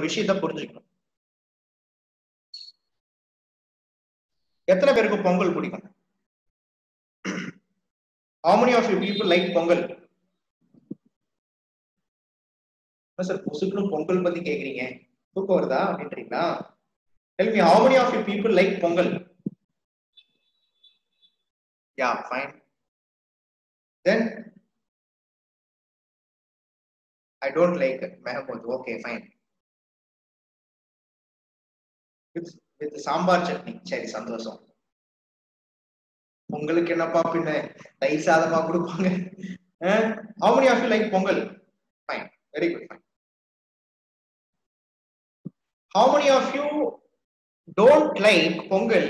விஷயத்த புரிஞ்சுக்கணும் எத்தனை பேருக்கு பொங்கல் பிடிக்கும் how many of you people like Pongal sir பொசுக்குன்னு பொங்கல் பத்தி கேக்குறீங்க தூக்கம் வருதா அப்படின்றீங்களா tell me how many of you people like Pongal yeah fine then I don't like it. Mehmood. Okay, fine. With, with sambar chutney சரி சந்தோஷம் பொங்கலுக்கு என்னப்பா பின்ன தயிர் சாதமா கொடுப்பாங்க how many of you like Pongal fine very good fine how many of you don't like Pongal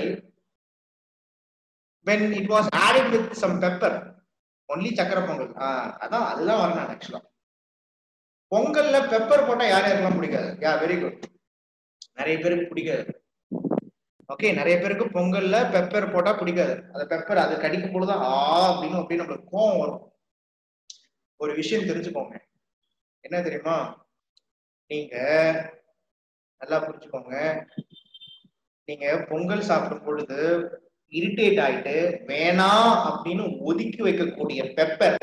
when it was added with some pepper only சக்கரை பொங்கல் ஆஹ் அதான் அதுதான் வரணும் ஆக்சுவலா பொங்கல்ல பெப்பர் போட்டா யார் யாருக்கெல்லாம் பிடிக்காது யா வெரி குட் நிறைய பேருக்கு பிடிக்காது ஓகே நிறைய பேருக்கு பொங்கல்ல பெப்பர் போட்டா பிடிக்காது அந்த பெப்பர் அது கடிக்கும் பொழுது ஆ அப்படின்னு அப்படி நம்மளுக்கு கோவம் வரும் ஒரு விஷயம் தெரிஞ்சுக்கோங்க என்ன தெரியுமா நீங்க நல்லா புரிஞ்சுக்கோங்க நீங்க பொங்கல் சாப்பிடும் பொழுது இரிட்டேட் ஆயிட்டு வேணாம் அப்படின்னு ஒதுக்கி வைக்கக்கூடிய பெப்பர்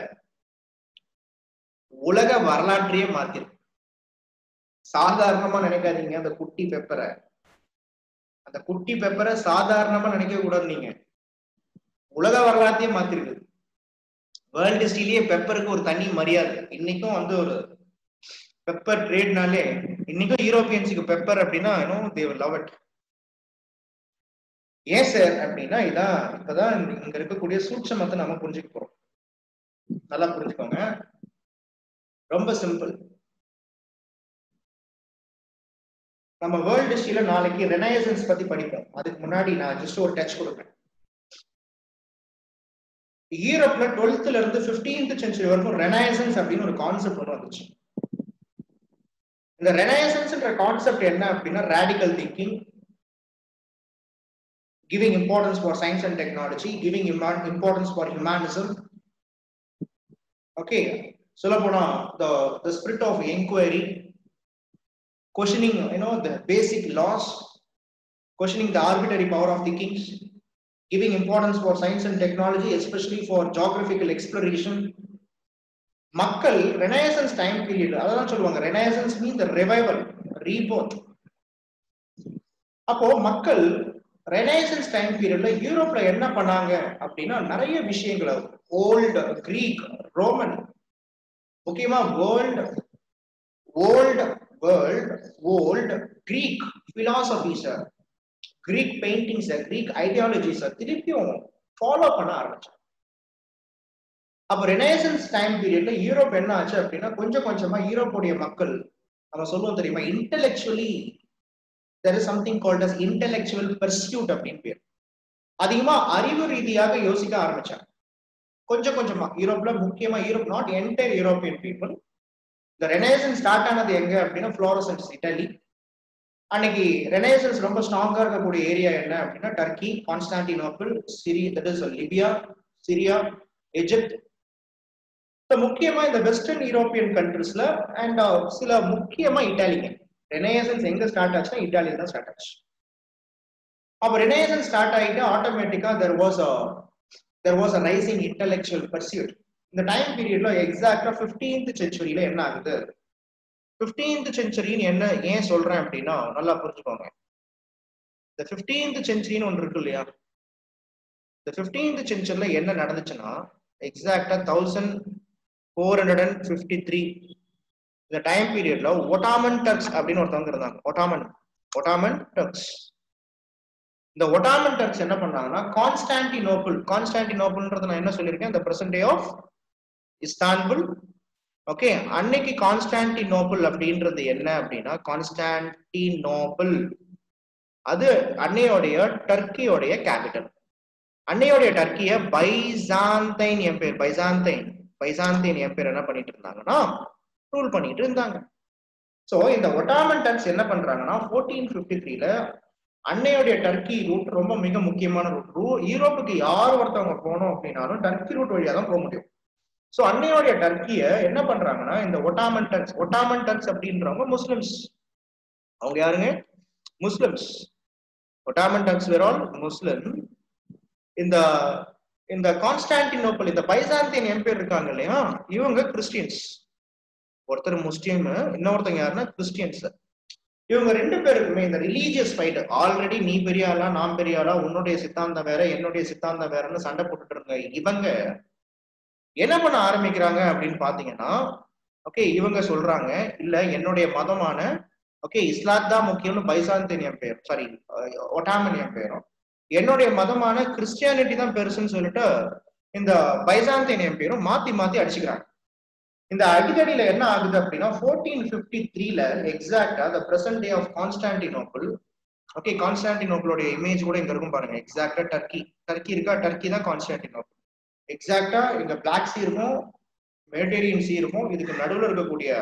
உலக வரலாற்றையே மாத்திருக்கு சாதாரணமா நினைக்காதீங்க அந்த குட்டி பெப்பரை அந்த குட்டி பெப்பரை சாதாரணமா நினைக்க கூடாது நீங்க உலக வரலாற்றையே மாத்திருக்கு வேர்ல்டு ஹிஸ்டரியிலேயே பெப்பருக்கு ஒரு தனி மரியாதை இன்னைக்கும் வந்து ஒரு பெப்பர் ட்ரேட்னாலே இன்னைக்கும் யூரோப்பியன்ஸுக்கு பெப்பர் அப்படின்னா தேவ் லவ் இட் ஏன் சார் அப்படின்னா இதான் இப்பதான் இங்க இருக்கக்கூடிய சூட்சமத்தை நம்ம புரிஞ்சுக்க போறோம் நல்லா புரிஞ்சுக்கோங்க ரொம்ப சிம்பிள் நம்ம வேர்ல்டு ஹிஸ்டரியில நாளைக்கு ரெனைசன்ஸ் பத்தி படிப்போம் அதுக்கு முன்னாடி நான் ஜஸ்ட் ஒரு டச் கொடுப்பேன் யூரோப்ல டுவெல்த்ல இருந்து பிப்டீன்த் சென்ச்சுரி வரைக்கும் ரெனைசன்ஸ் அப்படின்னு ஒரு கான்செப்ட் ஒன்று வந்துச்சு இந்த ரெனைசன்ஸ்ன்ற கான்செப்ட் என்ன அப்படின்னா radical thinking giving importance for science and technology, giving importance for humanism. Okay, சொல்ல போனா the the spirit of inquiry, questioning you know the basic laws, questioning the arbitrary power of the kings, giving importance for science and technology, especially for geographical exploration. மக்கள் renaissance time period அதெல்லாம் சொல்லுவாங்க renaissance mean the revival rebirth அப்போ மக்கள் renaissance time பீரியட்ல யூரோப்ல என்ன பண்ணாங்க அப்படின்னா நிறைய விஷயங்களை ஓல்டு கிரீக் ரோமன் முக்கியமா world old world old Greek பிலாசபிஸ கிரீக் பெயிண்டிங்ஸ கிரீக் ஐடியாலஜிஸ திருப்பியும் ஃபாலோ பண்ண ஆரம்பிச்சாங்க அப்ப ரெனைசன்ஸ் டைம் பீரியட்ல யூரோப் என்ன ஆச்சு அப்படின்னா கொஞ்சம் கொஞ்சமா யூரோப்புடைய மக்கள் நம்ம சொல்லுவோம் தெரியுமா intellectually there is something called as intellectual pursuit அப்படின்னு பேர் அதிகமா அறிவு ரீதியாக யோசிக்க ஆரம்பிச்சாங்க கொஞ்சம் கொஞ்சமா யூரோப்ல முக்கியமா Europe not entire European people இந்த ரெனேசன்ஸ் ஸ்டார்ட் ஆனது எங்க அப்படின்னா ஃப்ளோரசன்ஸ் இட்டலி அன்னைக்கு ரெனேசன்ஸ் ரொம்ப ஸ்ட்ராங்கா இருக்கக்கூடிய ஏரியா என்ன அப்படின்னா டர்க்கி கான்ஸ்டான்டினோபிள் சிரி that is Libya Syria Egypt முக்கியமா இந்த வெஸ்டர்ன் யூரோப்பியன் கண்ட்ரிஸ்ல அண்ட் சில முக்கியமா இட்டாலிங்க ரெனேசன்ஸ் எங்க ஸ்டார்ட் ஆச்சுன்னா இட்டாலியில தான் ஸ்டார்ட் ஆச்சு அப்ப ரெனேசன்ஸ் ஸ்டார்ட் ஆகிட்டு ஆட்டோமேட்டிக்கா there was a there was a rising intellectual pursuit இந்த டைம் பீரியட்ல எக்ஸாக்டா பிப்டீன்த் செஞ்சுரியில என்ன ஆகுது பிப்டீன்த் செஞ்சுரின்னு என்ன ஏன் சொல்றேன் அப்படின்னா நல்லா புரிஞ்சுக்கோங்க இந்த பிப்டீன்த் செஞ்சுரின்னு ஒன்று இருக்கு இல்லையா இந்த பிப்டீன்த் செஞ்சுரியில என்ன நடந்துச்சுன்னா எக்ஸாக்டா thousand four hundred and fifty three இந்த டைம் பீரியட்ல ஒட்டாமன் டர்க்ஸ் அப்படின்னு ஒருத்தவங்க இருந்தாங்க ஒட்டாமன் ஒட்டாமன் டர்க்ஸ் இந்த ஒட்டாமன் டர்க்ஸ் என்ன பண்ணாங்கன்னா கான்ஸ்டான்டினோபிள் கான்ஸ்டான்டினோபிள்ன்றது நான் என்ன சொல்லியிருக்கேன் இந்த present day of Istanbul okay அன்னைக்கு கான்ஸ்டான்டினோபிள் அப்படின்றது என்ன அப்படின்னா கான்ஸ்டான்டினோபிள் அது அன்னையோடைய டர்க்கியோடைய கேபிட்டல் அன்னையோடைய டர்க்கிய பைசாந்தைன் என் பேர் பைசாந்தைன் பைசாந்தின் என் பேர் என்ன பண்ணிட்டு இருந்தாங்கன்னா ரூல் பண்ணிட்டு இருந்தாங்க சோ இந்த ஒட்டாமன் டர்க்ஸ் என்ன பண்றாங்கன்னா ஃபோர்டீன் பிப்டி த்ரீல அன்னையோடைய டர்க்கி ரூட் ரொம்ப மிக முக்கியமான ரூட் ரூ யூரோப்புக்கு யார் ஒருத்தவங்க போனோம் அப்படின்னாலும் டர்க்கி ரூட் வழியா தான் போக முடியும் சோ அன்னையோடைய டர்க்கிய என்ன பண்றாங்கன்னா இந்த ஒட்டாமன் டர்க்ஸ் ஒட்டாமன் டர்க்ஸ் அப்படின்றவங்க முஸ்லிம்ஸ் அவங்க யாருங்க Muslims Ottoman Turks were all Muslim இந்த இந்த கான்ஸ்டான்டினோப்பிள் இந்த பைசாந்தியன் எம்பையர் இருக்காங்க இல்லையா இவங்க கிறிஸ்டியன்ஸ் ஒருத்தர் முஸ்லீம் இன்னொருத்தங்க யாருன்னா கிறிஸ்டியன்ஸ் இவங்க ரெண்டு பேருக்குமே இந்த ரிலீஜியஸ் ஃபைட் ஆல்ரெடி நீ பெரிய ஆளா நான் பெரிய ஆளா உன்னுடைய சித்தாந்தம் வேற என்னுடைய சித்தாந்தம் வேறன்னு சண்டை போட்டுட்டு இருங்க இவங்க என்ன பண்ண ஆரம்பிக்கிறாங்க அப்படின்னு பாத்தீங்கன்னா ஓகே இவங்க சொல்றாங்க இல்ல என்னுடைய மதமான ஓகே இஸ்லாத் தான் முக்கியம்னு பைசாந்தின் எம்பையர் சாரி ஒட்டாமன் எம்பையரும் என்னுடைய மதமான கிறிஸ்டியானிட்டி தான் பெருசுன்னு சொல்லிட்டு இந்த பைசாந்தின் எம்பையரும் மாத்தி மாத்தி அடிச்சுக்கிறாங்க இந்த அடிதடியில என்ன ஆகுது அப்படின்னா ஃபோர்டீன் பிப்டி த்ரீல எக்ஸாக்டா the present day of Constantinople okay கான்ஸ்டான்டினோபிளோட இமேஜ் கூட இங்க இருக்கும் பாருங்க எக்ஸாக்டா டர்க்கி டர்க்கி இருக்கா டர்க்கி தான் கான்ஸ்டான்டினோபிள் எக்ஸாக்டா இங்க பிளாக் சி இருக்கும் மெடிடேரியன் சி இருக்கும் இதுக்கு நடுவில் இருக்கக்கூடிய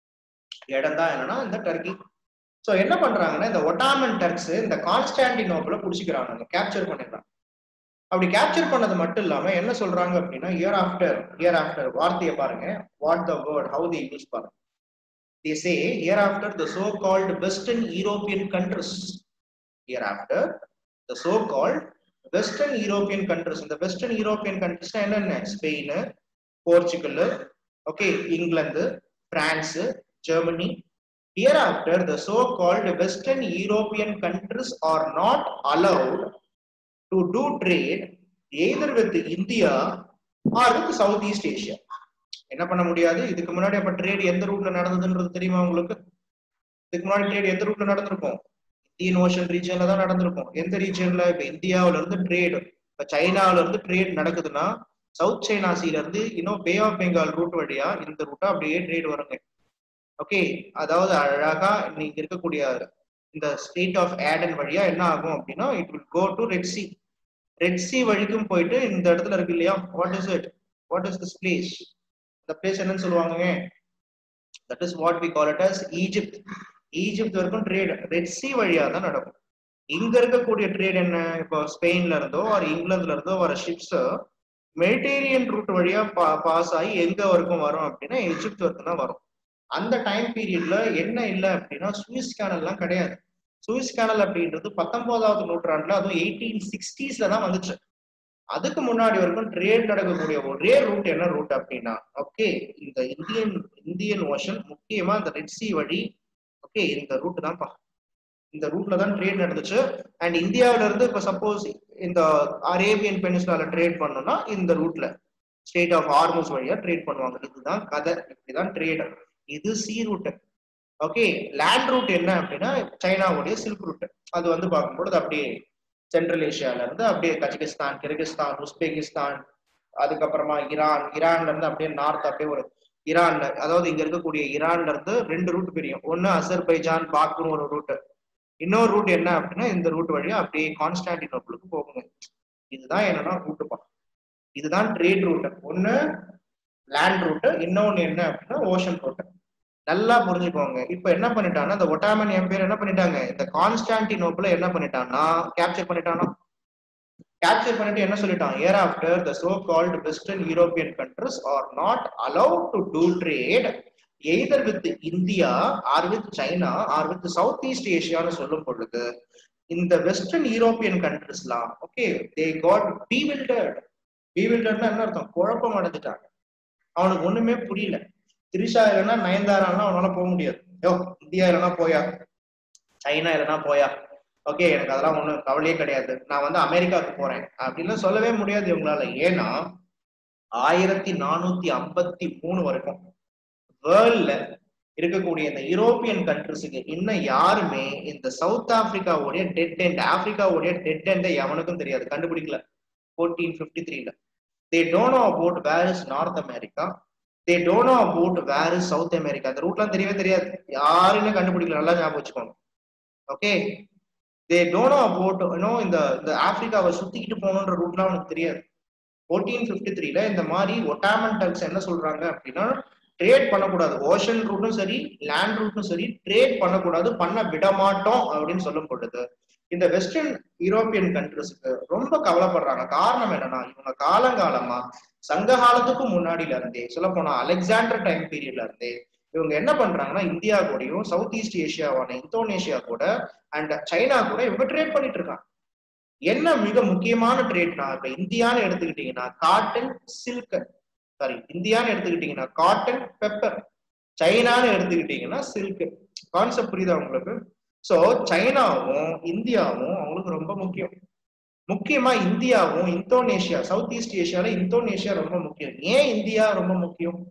இடம் தான் என்னன்னா இந்த டர்க்கி ஸோ என்ன பண்றாங்கன்னா இந்த ஒட்டாமன் டர்க்ஸ் இந்த கான்ஸ்டான்டினோபிள பிடிச்சிக்கிறாங்க கேப்சர் பண்ணிடுறாங்க அப்படி கேப்சர் பண்ணது மட்டும் இல்லாம என்ன சொல்றாங்க அப்படின்னா இயர் ஆஃப்டர் இயர் ஆஃப்டர் வார்த்தையை பாருங்க what the word how they use பாருங்க they say hereafter the so-called western european countries hereafter the so-called western european countries இந்த western european countries என்னென்ன Spain Portugal okay England France Germany hereafter the so-called western european countries are not allowed to do trade either with India or with Southeast Asia. என்ன பண்ண முடியாது இதுக்கு முன்னாடி அப்ப trade எந்த ரூட்ல நடந்ததுன்றது தெரியுமா உங்களுக்கு இதுக்கு முன்னாடி ட்ரேட் எந்த ரூட்ல நடந்திருக்கும் இந்தியன் ஓஷன் ரீஜன்ல தான் நடந்திருக்கும் எந்த ரீஜன்ல இப்ப இந்தியாவுல இருந்து ட்ரேட் இப்ப சைனாவுல இருந்து ட்ரேட் நடக்குதுன்னா சவுத் சைனா சீல இருந்து இன்னும் பே ஆஃப் பெங்கால் ரூட் வழியா இந்த ரூட்டா அப்படியே ட்ரேட் வருங்க ஓகே அதாவது அழகா நீங்க இருக்கக்கூடிய இந்த ஸ்டேட் ஆஃப் ஏடன் வழியா என்ன ஆகும் அப்படின்னா it will go to red sea red sea வழிக்கும் போயிட்டு இந்த இடத்துல இருக்கு இல்லையா what is it what is this place இந்த பிளேஸ் என்னன்னு சொல்லுவாங்க that is what we call it as Egypt Egypt வரைக்கும் ட்ரேட் ரெட் சி வழியா தான் நடக்கும் இங்க இருக்கக்கூடிய ட்ரேட் என்ன இப்போ ஸ்பெயின்ல இருந்தோ ஒரு இங்கிலாந்துல இருந்தோ வர ஷிப்ஸ் மெடிடேரியன் ரூட் வழியா பாஸ் ஆகி எங்க வரைக்கும் வரும் அப்படின்னா எஜிப்த் வரைக்கும் தான் வரும் அந்த டைம் பீரியட்ல என்ன இல்லை அப்படின்னா சுவிஸ் கேனல்லாம் கிடையாது சுவிஸ் கேனல் அப்படின்றது பத்தொன்பதாவது நூற்றாண்டுல அதுவும் எயிட்டீன் சிக்ஸ்டீஸ்ல தான் வந்துச்சு அதுக்கு முன்னாடி வரைக்கும் ட்ரேட் நடக்கக்கூடிய ஒரே ரூட் என்ன ரூட் அப்படின்னா ஓகே இந்த இந்தியன் இந்தியன் ஓஷன் முக்கியமா இந்த ரெட் சி வழி ஓகே இந்த ரூட் தான்ப்பா இந்த ரூட்ல தான் ட்ரேட் நடந்துச்சு அண்ட் இந்தியாவில இருந்து இப்ப சப்போஸ் இந்த அரேபியன் பெனிசுலால ட்ரேட் பண்ணோம்னா இந்த ரூட்ல ஸ்டேட் ஆஃப் ஹார்மோஸ் வழியா ட்ரேட் பண்ணுவாங்க இதுதான் கதை இப்படிதான் ட்ரேட் இது sea route okay land route என்ன அப்படின்னா சைனாவுடைய சில்க் ரூட் அது வந்து பார்க்கும்பொழுது அப்படியே சென்ட்ரல் ஏஷியால இருந்து அப்படியே கஜகிஸ்தான் கிர்கிஸ்தான் உஸ்பெகிஸ்தான் அதுக்கப்புறமா ஈரான் ஈரான்ல இருந்து அப்படியே நார்த் அப்படியே ஒரு ஈரான்ல அதாவது இங்க இருக்கக்கூடிய ஈரான்ல இருந்து ரெண்டு ரூட் பிரியும் ஒன்னு அசர்பைஜான் பாக்குன்னு ஒரு ரூட் இன்னொரு ரூட் என்ன அப்படின்னா இந்த ரூட் வழியா அப்படியே கான்ஸ்டான்டினோபிளுக்கு போகுங்க இதுதான் என்னன்னா ரூட்டுப்பா இதுதான் ட்ரேட் ரூட் ஒன்னு லேண்ட் ரூட் இன்னொன்னு என்ன அப்படின்னா ஓஷன் ரூட் நல்லா புரிஞ்சுக்கோங்க இப்ப என்ன பண்ணிட்டான்னா இந்த ஒட்டாமன் எம்பையர் என்ன பண்ணிட்டாங்க இந்த கான்ஸ்டான்டினோபிள என்ன பண்ணிட்டான்னா கேப்சர் பண்ணிட்டானா கேப்சர் பண்ணிட்டு என்ன சொல்லிட்டான் uh after the so called western European countries are not allowed to do trade either with India or with China or with south east ஏஷியான்னு சொல்லும் பொழுது இந்த வெஸ்டர்ன் யூரோப்பியன் கண்ட்ரிஸ்லாம் ஓகே தே காட் பீவில்டர்ட் பீவில்டர்னா என்ன அர்த்தம் குழப்பம் அடைஞ்சிட்டாங்க அவனுக்கு ஒண்ணுமே புரியல திரிஷா இல்லைன்னா நயன்தாரானா அவனால போக முடியாது யோ இந்தியா இல்லைன்னா போயா சைனா இல்லைன்னா போயா ஓகே எனக்கு அதெல்லாம் ஒண்ணும் கவலையே கிடையாது நான் வந்து அமெரிக்காவுக்கு போறேன் அப்படின்னு சொல்லவே முடியாது இவங்களால ஏன்னா ஆயிரத்தி நானூத்தி ஐம்பத்தி மூணு வரைக்கும் வேர்ல்ட்ல இருக்கக்கூடிய இந்த யூரோப்பியன் கண்ட்ரிஸுக்கு இன்னும் யாருமே இந்த சவுத் ஆப்பிரிக்காவுடைய டெட் எண்ட் ஆப்பிரிக்காவுடைய டெட் எண்டை எவனுக்கும் தெரியாது கண்டுபிடிக்கல ஃபோர்டீன் பிப்டி த்ரீல they don't know about where is North America they don't know about where is South America அந்த ரூட்லாம் தெரியவே தெரியாது யாருமே கண்டுபிடிக்கல நல்லா ஞாபகம் வச்சுக்கோங்க okay they don't know about இன்னும் இந்த இந்த ஆப்பிரிக்காவை சுத்திக்கிட்டு போகணுன்ற ரூட்லாம் அவனுக்கு தெரியாது ஃபோர்டீன் பிப்டி த்ரீல இந்த மாதிரி ஒட்டாமன் டக்ஸ் என்ன சொல்றாங்க அப்படின்னா ட்ரேட் பண்ணக்கூடாது ஓஷன் ரூட்டும் சரி லேண்ட் ரூட்டும் சரி ட்ரேட் பண்ணக்கூடாது பண்ண விட மாட்டோம் அப்படின்னு சொல்லும் பொழுது இந்த வெஸ்டர்ன் யூரோப்பியன் கண்ட்ரிஸ்க்கு ரொம்ப கவலைப்படுறாங்க காரணம் என்னன்னா இவங்க காலங்காலமா சங்க காலத்துக்கும் முன்னாடில இருந்தே சொல்ல போனா அலெக்சாண்டர் டைம் பீரியட்ல இருந்தே இவங்க என்ன பண்றாங்கன்னா இந்தியா கூடயும் சவுத் ஈஸ்ட் ஏஷியாவான இந்தோனேஷியா கூட அண்ட் சைனா கூட இவங்க ட்ரேட் பண்ணிட்டு இருக்காங்க என்ன மிக முக்கியமான ட்ரேட்னா இப்ப இந்தியான்னு எடுத்துக்கிட்டீங்கன்னா காட்டன் சில்க் சாரி இந்தியான்னு எடுத்துக்கிட்டீங்கன்னா காட்டன் பெப்பர் சைனான்னு எடுத்துக்கிட்டீங்கன்னா சில்க் கான்செப்ட் புரியுதா உங்களுக்கு சோ சைனாவும் இந்தியாவும் அவங்களுக்கு ரொம்ப முக்கியம் முக்கியமா இந்தியாவும் இந்தோனேஷியா சவுத் ஈஸ்ட் ஏஷியால இந்தோனேஷியா ரொம்ப முக்கியம் ஏன் இந்தியா ரொம்ப முக்கியம்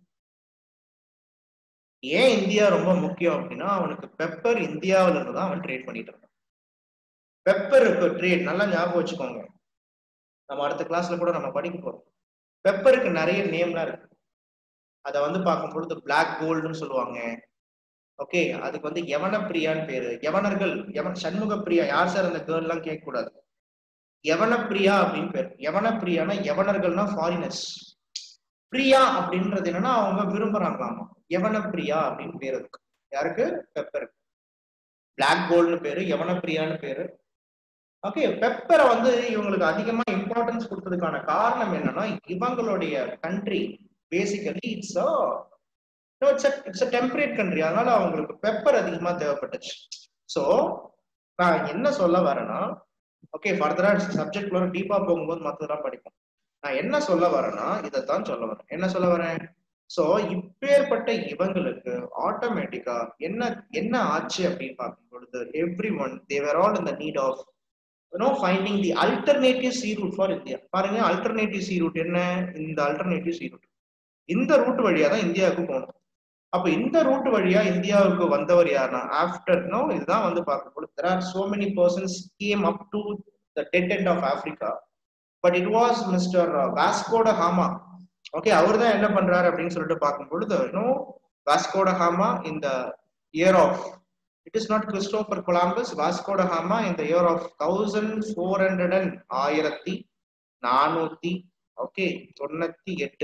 ஏன் இந்தியா ரொம்ப முக்கியம் அப்படின்னா அவனுக்கு பெப்பர் இந்தியாவில இருந்து தான் அவன் ட்ரேட் பண்ணிட்டு இருக்கான் பெப்பருக்கு ட்ரேட் நல்லா ஞாபகம் வச்சுக்கோங்க நம்ம அடுத்த கிளாஸ்ல கூட நம்ம படிக்க போறோம் பெப்பருக்கு நிறைய நேம்லாம் இருக்கு அதை வந்து பார்க்கும் பொழுது பிளாக் கோல்டுன்னு சொல்லுவாங்க ஓகே அதுக்கு வந்து யவன பிரியான்னு பேரு யவனர்கள் யவன் சண்முக பிரியா யார் சார் அந்த கேர்ள் எல்லாம் கேட்க கூடாது யவன பிரியா அப்படின்னு பேர் யவன பிரியானா யவனர்கள்னா ஃபாரினர்ஸ் பிரியா அப்படின்றது என்னன்னா அவங்க விரும்புறாங்களாமா யவன பிரியா அப்படின்னு பேர் இருக்கு யாருக்கு பெப்பர் பிளாக் கோல்டுன்னு பேரு யவன பிரியான்னு பேரு ஓகே பெப்பரை வந்து இவங்களுக்கு அதிகமா இம்பார்ட்டன்ஸ் கொடுத்ததுக்கான காரணம் என்னன்னா இவங்களுடைய country basically it's it's it's temperate country அதனால அவங்களுக்கு பெப்பர் அதிகமா தேவைப்பட்டுச்சு ஸோ நான் என்ன சொல்ல வரேன்னா ஓகே ஃபர்தரா சப்ஜெக்ட் வரும் டீப்பா போகும்போது மற்றதெல்லாம் படிப்போம் நான் என்ன சொல்ல வரேன்னா இதைத்தான் சொல்ல வரேன் என்ன சொல்ல வரேன் சோ இப்பேற்பட்ட இவங்களுக்கு ஆட்டோமேட்டிக்கா என்ன என்ன ஆச்சு அப்படின்னு பார்க்கும் பொழுது எவ்ரி ஒன் தேவர் ஆல் இந்த need of you know finding the alternative sea route for India பாருங்க அல்டர்னேட்டிவ் சி ரூட் என்ன இந்த அல்டர்னேட்டிவ் சி ரூட் இந்த ரூட் வழியா தான் இந்தியாவுக்கு போகணும் அப்ப இந்த ரூட் வழியா இந்தியாவுக்கு வந்தவர் யாருன்னா ஆஃப்டர் நோ இதுதான் வந்து பார்க்கும்போது there are so many persons came up to the dead end of Africa but it was mister Vasco da Gama okay அவர் தான் என்ன பண்றாரு அப்படின்னு சொல்லிட்டு பார்க்கும் பொழுது இன்னும் வாஸ்கோட ஹாமா இந்த year of it is not Christopher Columbus Vasco da Gama இந்த year of thousand four hundred and ஆயிரத்தி நானூத்தி ஓகே தொண்ணூத்தி எட்டு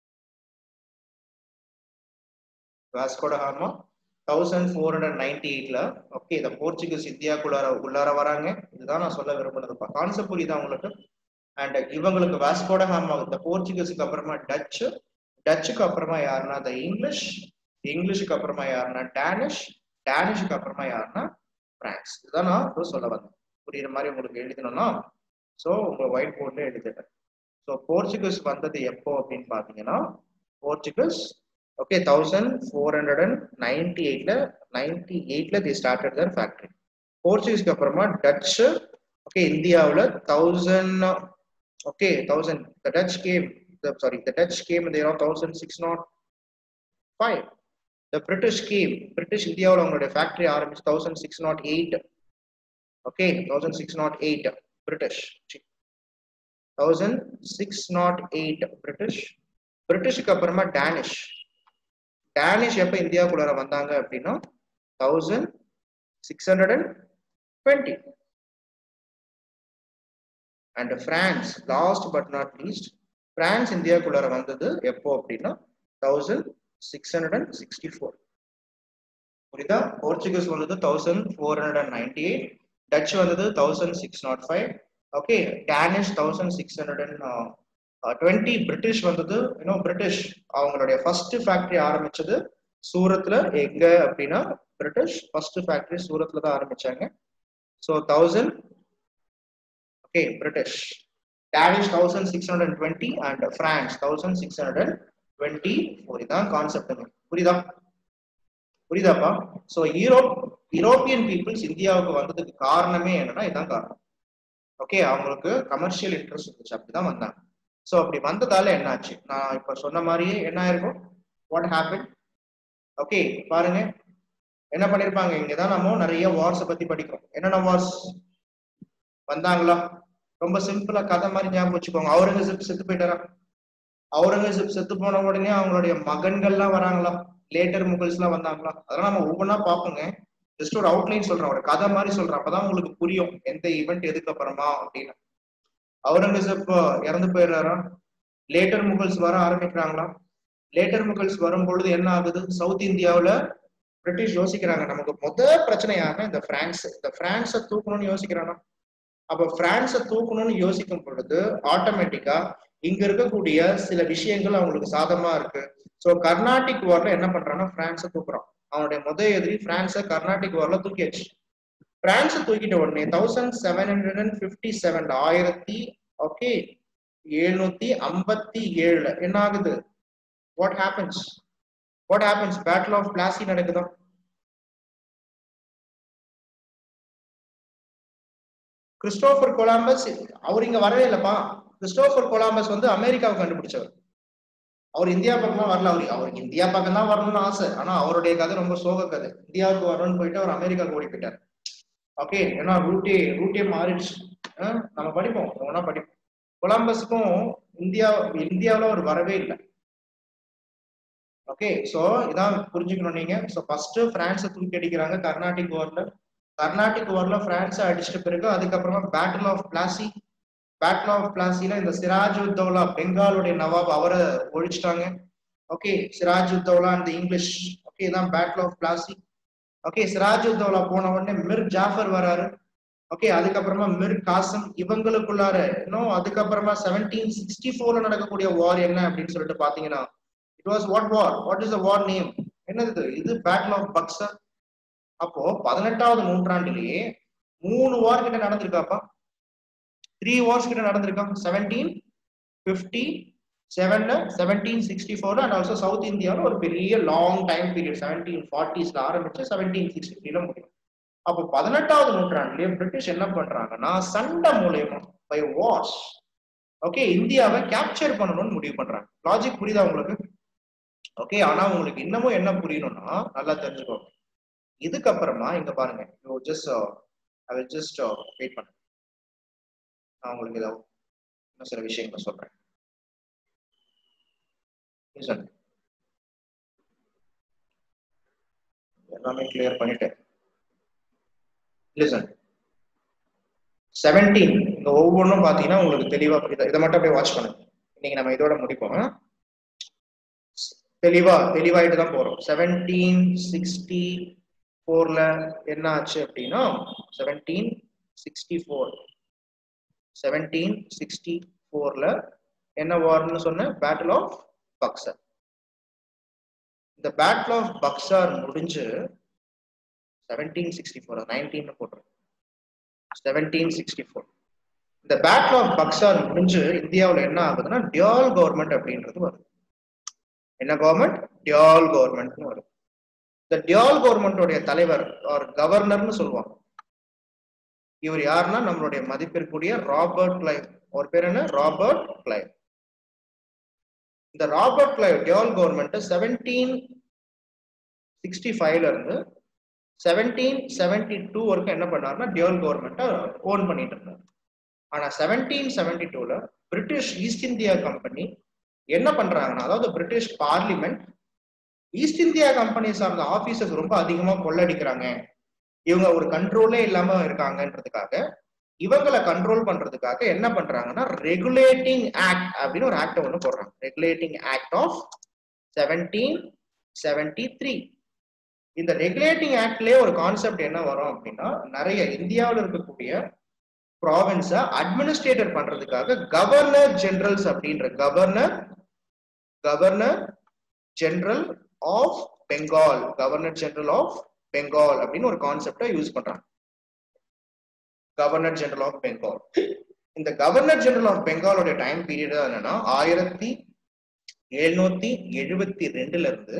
Vasco da Gama thousand four hundred ninety எயிட்ல ஓகே இந்த போர்ச்சுகீஸ் இந்தியாக்குள்ளார உள்ளார வராங்க இதுதான் நான் சொல்ல விரும்புனதுப்பா கான்செப்ட் புரியுதா உங்களுக்கு அண்ட் இவங்களுக்கு வாஸ்கோட ஹாமா இந்த போர்ச்சுகீஸுக்கு அப்புறமா டச்சு டச்சுக்கு அப்புறமா யாருன்னா இந்த இங்கிலீஷ் இங்கிலீஷுக்கு அப்புறமா யாருன்னா டேனிஷ் டேனிஷுக்கு அப்புறமா யாருன்னா பிரான்ஸ் இதுதான் நான் இப்போ சொல்ல வந்தேன் புரியுற மாதிரி உங்களுக்கு எழுதணும்னா ஸோ உங்க ஒயிட் போர்ட்ல எழுதிட்டேன் ஸோ போர்ச்சுகீஸ் வந்தது எப்போ அப்படின்னு பார்த்தீங்கன்னா Portuguese okay thousand four hundred and ninety எயிட்ல நைன்டி எயிட்ல தி ஸ்டார்டட் தர் ஃபேக்டரி போர்ச்சுகீஸ்க்கு அப்புறமா டச்சு ஓகே இந்தியாவில் thousand okay thousand the Dutch came sorry the Dutch came இந்த year thousand six not five the British came British இந்தியாவில் அவங்களுடைய factory ஆரம்பிச்சு thousand six not eight okay thousand six not eight British thousand six not eight British பிரிட்டிஷுக்கு அப்புறமா Danish Danish எப்போ இந்தியாவுக்குள்ளார வந்தாங்க அப்படின்னா thousand six hundred and twenty and France last but not least France இந்தியாவுக்குள்ளார வந்தது எப்போ அப்படின்னா thousand six hundred and sixty four புரியுதா போர்ச்சுகீஸ் வந்தது thousand four hundred and ninety eight Dutch வந்தது thousand six not five okay Danish thousand six hundred and twenty British வந்தது இன்னும் British அவங்களுடைய ஃபர்ஸ்ட் ஃபேக்டரி ஆரம்பிச்சது சூரத்ல எங்க அப்படின்னா பிரிட்டிஷ் ஃபர்ஸ்ட் ஃபேக்டரி சூரத்ல தான் ஆரம்பிச்சாங்க so thousand okay British Danish thousand six hundred twenty and France thousand six hundred twenty four இதான் கான்செப்ட் புரியுதா புரியுதாப்பா ஸோ யூரோப் யூரோப்பியன் பீப்புள்ஸ் இந்தியாவுக்கு வந்ததுக்கு காரணமே என்னன்னா இதான் காரணம் ஓகே அவங்களுக்கு கமர்ஷியல் இன்ட்ரெஸ்ட் இருந்துச்சு அப்படிதான் வந்தாங்க ஸோ அப்படி வந்ததால என்னாச்சு நான் இப்ப சொன்ன மாதிரியே என்ன ஆயிருக்கும் வாட் ஹேப்பன் ஓகே பாருங்க என்ன பண்ணிருப்பாங்க இங்கதான் நம்ம நிறைய வார்ஸை பத்தி படிக்கிறோம் என்னென்ன வார்ஸ் வந்தாங்களா ரொம்ப சிம்பிளா கதை மாதிரி ஞாபகம் வச்சுக்கோங்க அவுரங்கசீப் செத்து போயிட்டாரா அவுரங்கசீப் செத்து போன உடனே அவங்களுடைய மகன்கள்லாம் வராங்களா லேட்டர் முகல்ஸ் எல்லாம் வந்தாங்களா அதெல்லாம் நம்ம ஒவ்வொன்றா பார்ப்போங்க ஜஸ்ட் ஒரு அவுட்லைன் சொல்றேன் ஒரு கதை மாதிரி சொல்றேன் அப்பதான் உங்களுக்கு புரியும் எந்த ஈவெண்ட் எதுக்கு அப்புறமா அப்படின்னு அவுரங்கசீப் இறந்து போயிடுறாரா லேட்டர் முகல்ஸ் வர ஆரம்பிக்கிறாங்களா லேட்டர் முகல்ஸ் வரும் பொழுது என்ன ஆகுது சவுத் இந்தியாவுல பிரிட்டிஷ் யோசிக்கிறாங்க நமக்கு முத பிரச்சனை யாருன்னா இந்த பிரான்ஸ் இந்த பிரான்ஸை தூக்கணும்னு யோசிக்கிறானா அப்ப பிரான்ஸை தூக்கணும்னு யோசிக்கும் பொழுது ஆட்டோமேட்டிக்கா இங்க இருக்கக்கூடிய சில விஷயங்கள் அவங்களுக்கு சாதமா இருக்கு ஸோ கர்நாடிக் வார்ல என்ன பண்றான்னா பிரான்ஸை தூக்குறான் அவனுடைய முதல் எதிரி பிரான்ஸை கர்நாடிக் வார்ல தூக்கியாச்சு பிரான்ஸ் தூக்கிட்ட உடனே thousand seven hundred and fifty செவன்ல ஆயிரத்தி ஓகே எழுநூத்தி ஐம்பத்தி ஏழுல என்ன ஆகுது what happens what happens battle of Plassey நடக்குதா கிறிஸ்டோபர் கொலாம்பஸ் அவர் இங்க வரவே இல்லப்பா கிறிஸ்டோபர் கொலாம்பஸ் வந்து அமெரிக்காவை கண்டுபிடிச்சவர் அவர் இந்தியா பக்கம்லாம் வரல அவரு அவருக்கு இந்தியா பக்கம் தான் வரணும்னு ஆசை ஆனா அவருடைய கதை ரொம்ப சோக கதை இந்தியாவுக்கு வரணும்னு போயிட்டு அவர் அமெரிக்காவுக்கு ஓடி போயிட்டார் ஓகே ஏன்னா ரூட்டே ரூட்டே மாறிடுச்சு அஹ் நம்ம படிப்போம் ஒன்னா படிப்போம் கொலம்பஸுக்கும் இந்தியா இந்தியாவில் அவர் வரவே இல்லை ஓகே சோ இதான் புரிஞ்சுக்கணும் நீங்க சோ ஃபர்ஸ்ட் பிரான்ஸை தூக்கி அடிக்கிறாங்க கர்நாடிக் வார்ல கர்நாடிக் வார்ல பிரான்ஸை அடிச்சிட்ட பிறகு அதுக்கப்புறமா battle of Plassey battle of பிளாசில இந்த சிராஜ் உத்தவ்லா பெங்காலுடைய நவாப் அவரை ஒழிச்சிட்டாங்க ஓகே சிராஜ் உத்தவ்லா இந்த இங்கிலீஷ் ஓகே இதான் battle of Plassey okay Siraj Uddaulah போன உடனே மிர் ஜாஃபர் வராரு ஓகே அதுக்கப்புறமா மிர் காசம் இவங்களுக்குள்ளார இன்னும் அதுக்கப்புறமா செவன்டீன் சிக்ஸ்டி ஃபோர்ல நடக்கக்கூடிய வார் என்ன அப்படின்னு சொல்லிட்டு பாத்தீங்கன்னா it was what war what is war name என்னது இது பேட்டில் ஆஃப் பக்சர் அப்போ பதினெட்டாவது நூற்றாண்டிலேயே மூணு வார் கிட்ட நடந்திருக்காப்பா த்ரீ வார்ஸ் கிட்ட நடந்திருக்கான் செவன்டீன் பிப்டி செவன்ல செவன்டீன் சிக்ஸ்டி ஃபோர்ல அண்ட் ஆல்சோ சவுத் இந்தியாவில் ஒரு பெரிய லாங் டைம் பீரியட் செவன்டீன் ஃபார்ட்டிஸ்ல ஆரம்பிச்சு செவன்டீன் சிக்ஸ்டி த்ரீல முடியும் அப்போ பதினெட்டாவது நூற்றாண்டுலயே பிரிட்டிஷ் என்ன பண்றாங்கன்னா சண்டை மூலியமா பை வார்ஸ் ஓகே இந்தியாவை கேப்சர் பண்ணணும்னு முடிவு பண்றாங்க லாஜிக் புரியுதா உங்களுக்கு ஓகே ஆனா உங்களுக்கு இன்னமும் என்ன புரியணும்னா நல்லா தெரிஞ்சுக்கோங்க இதுக்கப்புறமா இங்க பாருங்க you just I will just wait பண்ண நான் உங்களுக்கு ஏதாவது இன்னும் சில விஷயங்களை சொல்றேன் Listen. எல்லாமே கிளியர் பண்ணிட்டேன் லிசன் செவன்டீன் இந்த ஒவ்வொன்றும் பார்த்தீங்கன்னா உங்களுக்கு தெளிவா புரியுது இதை மட்டும் அப்படியே வாட்ச் பண்ணுங்க இன்னைக்கு நம்ம இதோட முடிப்போம் தெளிவா தெளிவாயிட்டு தான் போறோம் செவன்டீன் சிக்ஸ்டி ஃபோர்ல என்ன ஆச்சு அப்படின்னா seventeen sixty four seventeen sixty ஃபோர்ல என்ன வார்னு சொன்ன பேட்டில் ஆஃப் பக்சர் இந்த பேட்டில் ஆஃப் பக்சார் முடிஞ்சு செவன்டீன் சிக்ஸ்டி ஃபோர் நைன்டீன் போட்டுரும் செவன்டீன் சிக்ஸ்டி ஃபோர் இந்த பேட்டில் ஆஃப் பக்சார் முடிஞ்சு இந்தியாவில் என்ன ஆகுதுன்னா டியால் கவர்மெண்ட் அப்படின்றது வருது என்ன கவர்மெண்ட் டியால் கவர்மெண்ட்னு வருது இந்த டியால் கவர்மெண்டோடைய தலைவர் ஆர் கவர்னர்னு சொல்லுவாங்க இவர் யாருன்னா நம்மளுடைய மதிப்பிற்குரிய ராபர்ட் கிளைவ் அவர் பேர் என்ன ராபர்ட் கிளைவ் இந்த ராபர்ட் கிளைவ் டியால் கவர்மெண்ட் செவன்டீன் சிக்ஸ்டி ஃபைவ்ல இருந்து செவன்டீன் செவன்டி டூ வரைக்கும் என்ன பண்ணாருன்னா டியால் கவர்மெண்ட்டை ஓன் பண்ணிட்டு இருந்தார் ஆனா செவன்டீன் செவன்டி டூல பிரிட்டிஷ் ஈஸ்ட் இந்தியா கம்பெனி என்ன பண்றாங்கன்னா அதாவது British parliament East India Company சார்ந்த ஆபீசர்ஸ் ரொம்ப அதிகமா கொள்ளடிக்கிறாங்க இவங்க ஒரு கண்ட்ரோலே இல்லாம இருக்காங்கன்றதுக்காக இவங்களை கண்ட்ரோல் பண்றதுக்காக என்ன பண்றாங்கன்னா ரெகுலேட்டிங் ஆக்ட் அப்படின்னு ஒரு ஆக்ட் ஒன்று போடுறாங்க regulating act of seventeen seventy three இந்த ரெகுலேட்டிங் ஆக்ட்லயே ஒரு கான்செப்ட் என்ன வரும் அப்படின்னா நிறைய இந்தியாவில் இருக்கக்கூடிய ப்ராவின்ஸை அட்மினிஸ்ட்ரேட்டர் பண்றதுக்காக கவர்னர் ஜெனரல்ஸ் அப்படின்ற governor governor general of Bengal governor general of Bengal அப்படின்னு ஒரு கான்செப்டை யூஸ் பண்றாங்க கவர்னர் ஜெனரல் ஆஃப் பெங்கால் இந்த கவர்னர் ஜெனரல் ஆஃப் பெங்காலோட டைம் பீரியட் என்னன்னா ஆயிரத்தி எழுநூத்தி எழுபத்தி ரெண்டுல இருந்து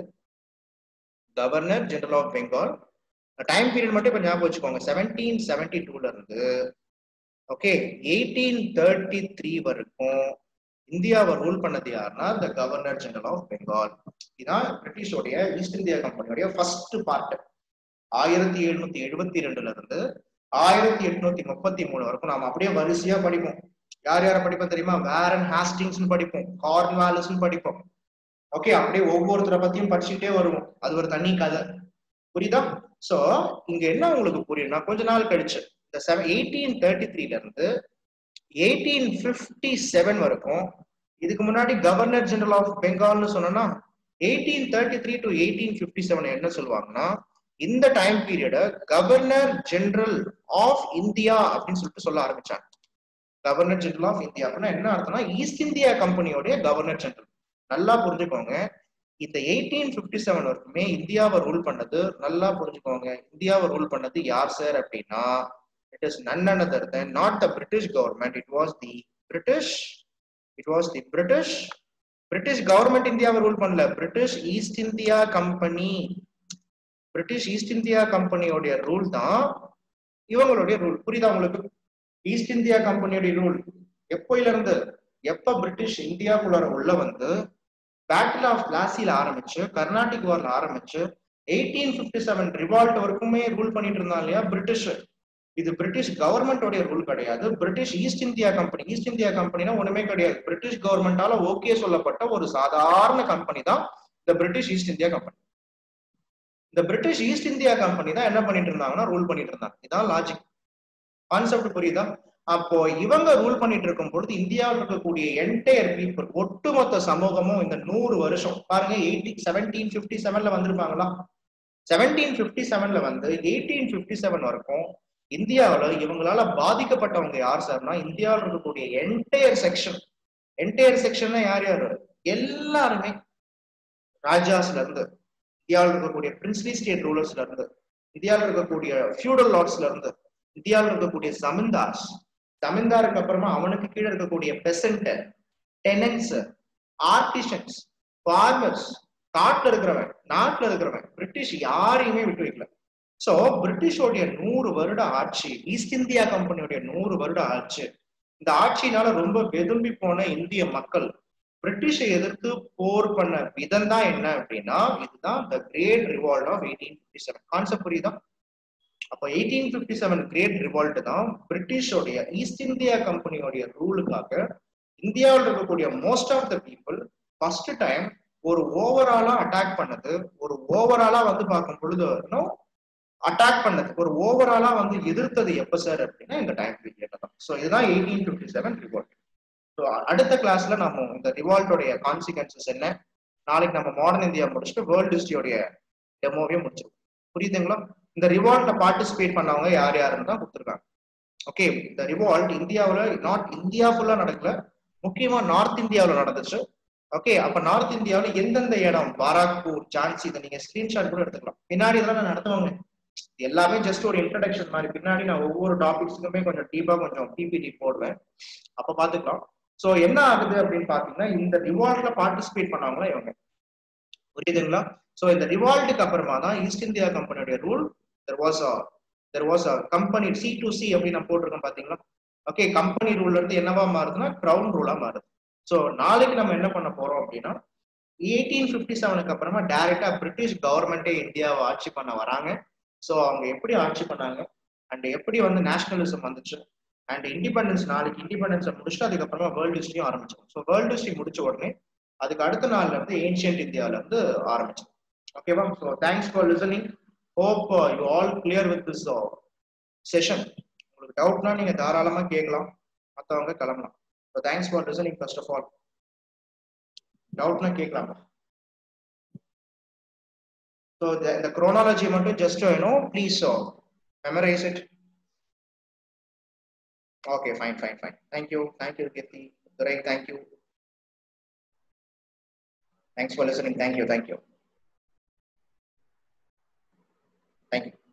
governor general of Bengal time period மட்டும் இப்ப ஞாபகம் வச்சுக்கோங்க செவன்டீன் செவன்டி டூல இருந்து ஓகே எயிட்டீன் தேர்ட்டி த்ரீ வரைக்கும் இந்தியாவை ரூல் பண்ணது யாருன்னா the governor general of Bengal இதான் பிரிட்டிஷோடைய ஈஸ்ட் இந்தியா கம்பெனியோடைய ஃபர்ஸ்ட் பார்ட் ஆயிரத்தி எழுநூத்தி எழுபத்தி ரெண்டுல இருந்து ஆயிரத்தி எட்நூத்தி முப்பத்தி மூணு வரைக்கும் நாம அப்படியே வரிசையா படிப்போம் யார் யார படிப்போம் தெரியுமா வேரன் ஹாஸ்டிங்ஸ் படிப்போம் கார்ன்வாலிஸ் படிப்போம் ஓகே அப்படியே ஒவ்வொருத்தரை பத்தியும் படிச்சுட்டே வருவோம் அது ஒரு தனி கதை புரியுதா சோ இங்க என்ன உங்களுக்கு புரியும்னா கொஞ்ச நாள் கழிச்சு இந்த செவன் எயிட்டீன் தேர்ட்டி த்ரீல இருந்து எயிட்டீன் பிப்டி செவன் வரைக்கும் இதுக்கு முன்னாடி கவர்னர் ஜெனரல் ஆஃப் பெங்கால்னு சொன்னோம்னா eighteen thirty three to eighteen fifty seven என்ன சொல்லுவாங்கன்னா இந்த time period governor general of India அப்படின்னு சொல்லிட்டு சொல்ல ஆரம்பிச்சாங்க கவர்னர் ஜெனரல் ஆஃப் இந்தியா அப்படின்னா என்ன அர்த்தம்னா ஈஸ்ட் இந்தியா கம்பெனியோடைய கவர்னர் ஜெனரல் நல்லா புரிஞ்சுக்கோங்க இந்த எயிட்டீன் பிப்டி செவன் வரைக்குமே இந்தியாவை ரூல் பண்ணது நல்லா புரிஞ்சுக்கோங்க இந்தியாவை ரூல் பண்ணது யார் சார் அப்படின்னா it is none another than not the British government it was the British it was the British British government இந்தியாவை ரூல் பண்ணல British East India Company British East India கம்பெனியோடைய ரூல் தான் இவங்களுடைய ரூல் புரியுதா உங்களுக்கு ஈஸ்ட் இந்தியா கம்பெனியோடைய rule எப்போயில இருந்து எப்ப பிரிட்டிஷ் இந்தியாக்குள்ளார உள்ள வந்து பேட்டில் ஆஃப் பிளாசில ஆரம்பிச்சு கர்நாடிக் வார்ல ஆரம்பிச்சு எயிட்டீன் பிப்டி செவன் ரிவால்ட் வரைக்குமே ரூல் பண்ணிட்டு இருந்தான் இல்லையா பிரிட்டிஷ் இது பிரிட்டிஷ் கவர்மெண்டோடைய ரூல் கிடையாது British East India Company East India கம்பெனினா ஒண்ணுமே கிடையாது பிரிட்டிஷ் கவர்மெண்டால ஓகே சொல்லப்பட்ட ஒரு சாதாரண கம்பெனி தான் இந்த பிரிட்டிஷ் ஈஸ்ட் இந்தியா கம்பெனி இந்த பிரிட்டிஷ் ஈஸ்ட் இந்தியா கம்பெனி தான் என்ன பண்ணிட்டு இருந்தாங்கன்னா ரூல் பண்ணிட்டு இருந்தாங்க இதான் லாஜிக் கான்செப்ட் புரியுதா அப்போ இவங்க ரூல் பண்ணிட்டு இருக்கும் பொழுது இந்தியாவில் இருக்கக்கூடிய என்டையர் பீப்புள் ஒட்டுமொத்த சமூகமும் இந்த நூறு வருஷம் பாருங்க எயிட்டி செவன்டீன் பிப்டி செவன்ல வந்திருப்பாங்களா செவன்டீன் பிப்டி செவன்ல வந்து எயிட்டீன் பிப்டி செவன் வரைக்கும் இந்தியாவில் இவங்களால பாதிக்கப்பட்டவங்க யார் சார்னா இந்தியாவில் இருக்கக்கூடிய என்டையர் செக்ஷன் என்டையர் செக்ஷன்ல யார் யாரு எல்லாருமே ராஜாஸ்ல இருந்து இந்தியாவில் இருக்கக்கூடிய பிரின்ஸ்லி ஸ்டேட் ரூலர்ஸ்ல இருந்து இந்தியாவில் இருக்கக்கூடிய ஃபியூடல் லார்ட்ஸ்ல இருந்து இந்தியாவில் இருக்கக்கூடிய ஜமீன்தார்ஸ் ஜமீன்தாருக்கு அப்புறமா அவனுக்கு கீழே இருக்கக்கூடிய பெசன்ட் டெனன்ஸ் ஆர்டிஷன்ஸ் ஃபார்மர்ஸ் காட்டுல இருக்கிறவன் நாட்டுல இருக்கிறவன் பிரிட்டிஷ் யாரையுமே விட்டு வைக்கல சோ பிரிட்டிஷோடைய நூறு வருட ஆட்சி ஈஸ்ட் இந்தியா கம்பெனியோடைய நூறு வருட ஆட்சி இந்த ஆட்சியினால ரொம்ப வெதும்பி போன இந்திய மக்கள் பிரிட்டிஷை எதிர்த்து போர் பண்ண விதம் தான் என்ன அப்படின்னா இதுதான் the great revolt of eighteen fifty seven concept புரியுதா அப்போ eighteen fifty seven great revolt தான் பிரிட்டிஷோடைய ஈஸ்ட் இந்தியா கம்பெனியோடைய ரூலுக்காக இந்தியாவில் இருக்கக்கூடிய most of the people first time ஒரு ஓவராலா அட்டாக் பண்ணது ஒரு ஓவராலா வந்து பார்க்கும் பொழுது இன்னும் அட்டாக் பண்ணது ஒரு ஓவராலா வந்து எதிர்த்தது எப்ப சார் அப்படின்னா இந்த டைம் பீரியட்ல தான் ஸோ இதுதான் eighteen fifty seven revolt so அடுத்த கிளாஸ்ல நம்ம இந்த ரிவால்ட்டோடைய கான்சிக்வன்சஸ் என்ன நாளைக்கு நம்ம மாடர்ன் இந்தியா முடிச்சுட்டு வேர்ல்டு ஹிஸ்டரியோடைய டெமோவையும் முடிச்சிருக்கோம் புரியுதுங்களா இந்த ரிவால்ட்ல பார்ட்டிசிபேட் பண்ணவங்க யார் யாருன்னு தான் கொடுத்துருக்காங்க ஓகே இந்த ரிவால்ட் இந்தியாவில் நாட் இந்தியா ஃபுல்லா நடக்கல முக்கியமா நார்த் இந்தியாவில் நடந்துச்சு ஓகே அப்ப நார்த் இந்தியாவில் எந்தெந்த இடம் பாராக்பூர் ஜான்சி இதை நீங்க ஸ்கிரீன்ஷாட் கூட எடுத்துக்கலாம் பின்னாடி இதெல்லாம் நான் நடத்துவாங்க எல்லாமே ஜஸ்ட் ஒரு இன்ட்ரடக்ஷன் மாதிரி பின்னாடி நான் ஒவ்வொரு டாபிக்ஸுக்குமே கொஞ்சம் டீப்பா கொஞ்சம் பிபிடி போடுவேன் அப்ப பாத்துக்கலாம் சோ என்ன ஆகுது அப்படின்னு பாத்தீங்கன்னா இந்த ரிவால்ட்ல பார்ட்டிசிபேட் பண்ணவங்களா இவங்க புரியுதுங்களா சோ இந்த ரிவால்ட்டுக்கு அப்புறமா தான் ஈஸ்ட் இந்தியா கம்பெனியோட rule there was a there was a company sea to sea அப்படின்னு நான் போட்டிருக்கேன் பாத்தீங்களா ஓகே கம்பெனி ரூல்ல இருந்து என்னவா மாறுதுன்னா கிரவுன் ரூலா மாறுது ஸோ நாளைக்கு நம்ம என்ன பண்ண போறோம் அப்படின்னா எயிட்டீன் பிப்டி செவனுக்கு அப்புறமா டைரக்டா பிரிட்டிஷ் கவர்மெண்டே இந்தியாவை ஆட்சி பண்ண வராங்க ஸோ அவங்க எப்படி ஆட்சி பண்ணாங்க அண்ட் எப்படி வந்து நேஷனலிசம் வந்துச்சு அண்ட் இண்டிபெண்டன்ஸ் நாளைக்கு இண்டிபெண்டன்ஸை முடிச்சுட்டு அதுக்கப்புறமா வேர்ல்டு ஹிஸ்டரியும் ஆரம்பிச்சோம் ஸோ வேர்ல்டு ஹிஸ்டரி முடிச்ச உடனே அதுக்கு அடுத்த நாள்ல இருந்து ஏன்ஷியன்ட் இந்தியால இருந்து ஆரம்பிச்சோம் ஓகேவா so thanks for listening hope you all clear with this session உங்களுக்கு டவுட்னா நீங்க தாராளமா கேட்கலாம் மற்றவங்க கிளம்பலாம் so thanks for listening first of all டவுட்னா கேட்கலாம் ஸோ இந்த குரோனாலஜி மட்டும் ஜஸ்ட் வேணும் please memorise it Okay, fine, fine, fine. Thank you. Thank you, Kirti. Durai, thank you. Thanks for listening. Thank you. Thank you. Thank you.